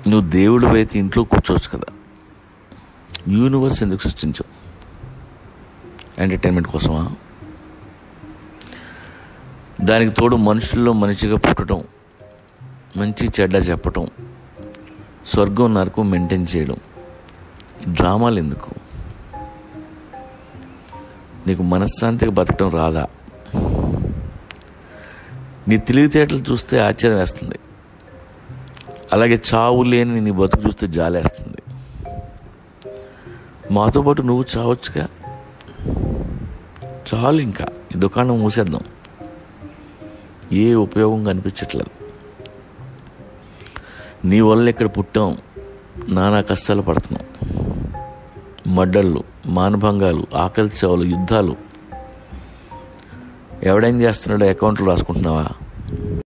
నువ్వు దేవుడు అయితే ఇంట్లో కూర్చోవచ్చు కదా యూనివర్స్ ఎందుకు సృష్టించావు ఎంటర్టైన్మెంట్ కోసమా దానికి తోడు మనుషుల్లో మనిషిగా పుట్టడం మంచి చెడ్డ చెప్పటం స్వర్గం నరకం మెయింటైన్ చేయడం ఈ డ్రామాలు ఎందుకు నీకు మనశ్శాంతిగా బతకడం రాదా నీ తెలివితేటలు చూస్తే ఆశ్చర్యం వేస్తుంది అలాగే చావు లేని నీ బతుకు చూస్తే జాలేస్తుంది మాతో పాటు నువ్వు చావచ్చుగా చాలు ఇంకా ఈ దుకాణం మూసేద్దాం ఏ ఉపయోగం కనిపించట్లేదు నీ వల్ల ఇక్కడ పుట్టాం నానా కష్టాలు పడుతున్నాం మడ్డళ్ళు మానభంగాలు ఆకలి చావులు యుద్ధాలు ఎవడేం చేస్తున్నాడో అకౌంట్లు రాసుకుంటున్నావా